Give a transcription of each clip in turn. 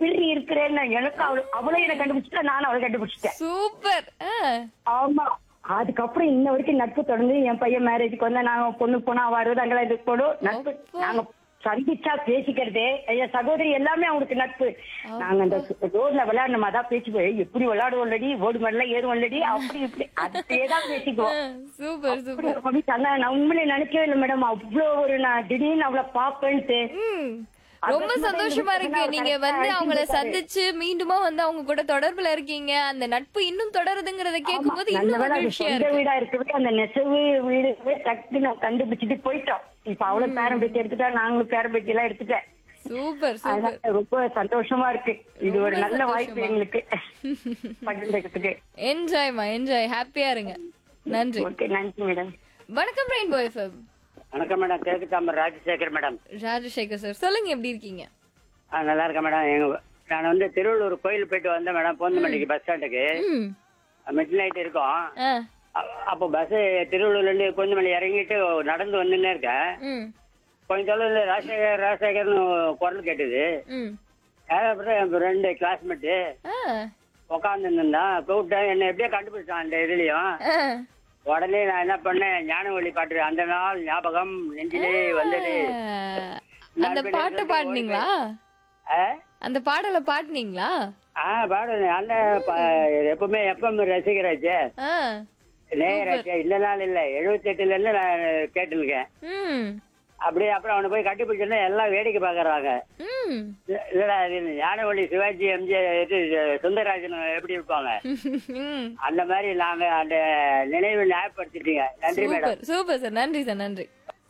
எப்படி இருக்கிறேன்னு எனக்கு அவளு அவளும் என்ன கண்டுபிடிச்சிட்டா நானும் அவளை கண்டுபிடிச்சிட்டேன் சூப்பர் ஆ. ஆமா அதுக்கப்புறம் இன்ன வரைக்கும் நட்பு தொடர்ந்து என் பையன் மேரேஜுக்கு வந்தா நாங்க பொண்ணு போனா வருது அங்கெல்லாம் இது போடும் நட்பு நாங்க சந்திச்சா பேசிக்கிறதே என் சகோதரி எல்லாமே அவங்களுக்கு நட்பு நாங்க அந்த ரோட்ல விளையாடணுமா அதான் பேச்சு போய் எப்படி விளையாடுவோம்லடி ஓடு மடல ஏறுவோம்லடி அப்படி இப்படி அதேதான் பேசிக்குவோம் ஆ, சூப்பர் அப்படி சூப்பர் ஒரு மனுஷன் அண்ணா, நான் உண்மையிலே நினைக்கவே இல்லை மேடம் அவ்வளோ ஒரு நான் திடீர்னு அவளை பாப்பேன்ட்டு ம். அது ரொம்ப வந்து சந்தோஷமா எனக்கு இருக்கு வந்து நீங்க அவர் வந்து correct ஆ அவங்கள இருந்திருக்காரு. சந்திச்சு மீண்டுமா வந்து அவங்க கூட தொடர்புல இருக்கீங்க அந்த நட்பு இன்னும் தொடருதுங்கறத கேட்கும்போது நல்ல இன்னும் வேளை அது மகிழ்ச்சியா சொந்த இருக்கு வீடா இருக்கவே அந்த நெசவு வீடு டக்கு நான் கண்டுபிடிச்சிட்டு போயிட்டோம் இப்ப அவளும் பேரம் பேத்தி எடுத்துட்டா நாங்களும் பேரம் பேத்தி எல்லாம் எடுத்துட்டேன் சூப்பர் சூப்பர் அதனால ரொம்ப சந்தோஷமா இருக்கு இது ஒரு ரொம்ப நல்ல வாய்ப்பு சந்தோஷமா. எங்களுக்கு பகிர்ந்துக்கிறதுக்கு என்ஜாய்மா என்ஜாய் ஹாப்பியா இருங்க நன்றி ஓகே நன்றி மேடம் வணக்கம் ரெயின்போ எஃப்எம் வணக்கம் மேடம் கிழக்கு தாம்பரம் ராஜசேகர் மேடம் ராஜசேகர் சார் சொல்லுங்க எப்படி இருக்கீங்க ஆ நல்லா இருக்கேன் மேடம் எங்க நான் வந்து திருவள்ளூர் கோயில் போயிட்டு வந்தேன் மேடம் போந்தமல்லிக்கு பஸ் ஸ்டாண்டுக்கு ம். மிட் நைட் இருக்கும் ஆ. அ- அப்போ பஸ் திருவள்ளூர்ல இருந்து கோந்தமல்லி இறங்கிட்டு நடந்து வந்துன்னே இருக்கேன் ம். கொஞ்சம் தொலைவில் ராஜசேகர் ராஜசேகர்னு குரல் கேட்டுது ம். அப்புறம் என் ரெண்டு கிளாஸ்மேட்டு ஆ. உட்காந்து இருந்தான் கூப்பிட்டேன் என்னை எப்படியோ கண்டுபிடிச்சான் அந்த இதுலயும் ஆ. உடனே நான் என்ன பண்ணேன் ஞானவழி பாட்டு அந்த நாள் ஞாபகம் நெஞ்சிலே வந்தது அந்த பாட்டு பாடுனீங்களா ஆ? அந்த பாடலை பாடுனீங்களா ஆ பாடுறேன் அந்த ப- எப்பவுமே எப்பவும் ரசிகராச்சே ஆ. நேயராச்சே இல்ல நாள் இல்ல எழுபத்தி எட்டுல இருந்து நான் கேட்டுருக்கேன் ம். அப்படியே அப்புறம் அவனை போய் கட்டி பிடிச்சோன்னா எல்லாம் வேடிக்கை பாக்குறாங்க ம். இல்லடா இது ஞானவழி சிவாஜி எம்ஜிஆர் இது சுந்தரராஜன் எப்படி இருப்பாங்க ம். அந்த மாதிரி நாங்க அந்த நினைவு ஞாபகப்படுத்திட்டீங்க நன்றி மேடம் சூப்பர் சூப்பர் சார் நன்றி சார் நன்றி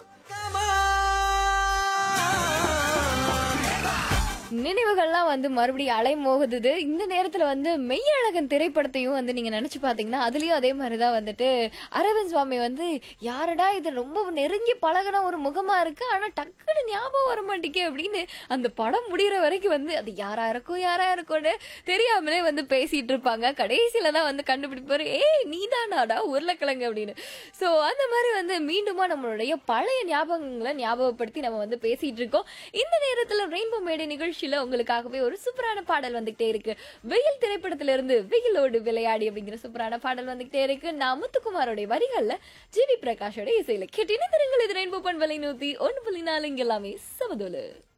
நினைவுகள்லாம் வந்து மறுபடியும் அலை மோகுது இந்த நேரத்துல வந்து மெய்யழகன் திரைப்படத்தையும் வந்து நீங்க நினைச்சு பாத்தீங்கன்னா அதுலயும் அதே மாதிரிதான் வந்துட்டு அரவிந்த் சுவாமி வந்து யாரடா இது ரொம்ப நெருங்கி பழகுன ஒரு முகமா இருக்கு ஆனா டக்குன்னு ஞாபகம் வர மாட்டேங்க அப்படின்னு அந்த படம் முடியிற வரைக்கும் வந்து அது யாரா இருக்கும் யாரா இருக்கும்னு தெரியாமலே வந்து பேசிட்டு இருப்பாங்க கடைசியில தான் வந்து கண்டுபிடிப்பாரு ஏய் நீதானாடா உருளைக்கிழங்கு அப்படின்னு சோ அந்த மாதிரி வந்து மீண்டுமா நம்மளுடைய பழைய ஞாபகங்களை ஞாபகப்படுத்தி நம்ம வந்து பேசிட்டு இருக்கோம் இந்த நேரத்துல ரெயின்போ மேடை நிகழ்ச்சியில உங்களுக்காகவே ஒரு சூப்பரான பாடல் வந்துகிட்டே இருக்கு வெயில் திரைப்படத்துல இருந்து வெயிலோடு விளையாடி அப்படிங்கிற சூப்பரான பாடல் வந்துகிட்டே இருக்கு நான் முத்துக்குமாரோட வரிகள்ல ஜிவி பிரகாஷோட இசையில கேட்டு திருங்கள் இது ரெயின்போ பண்பலை நூத்தி ஒன்று புள்ளி நாலு இங்க எல்லாமே சமதோலு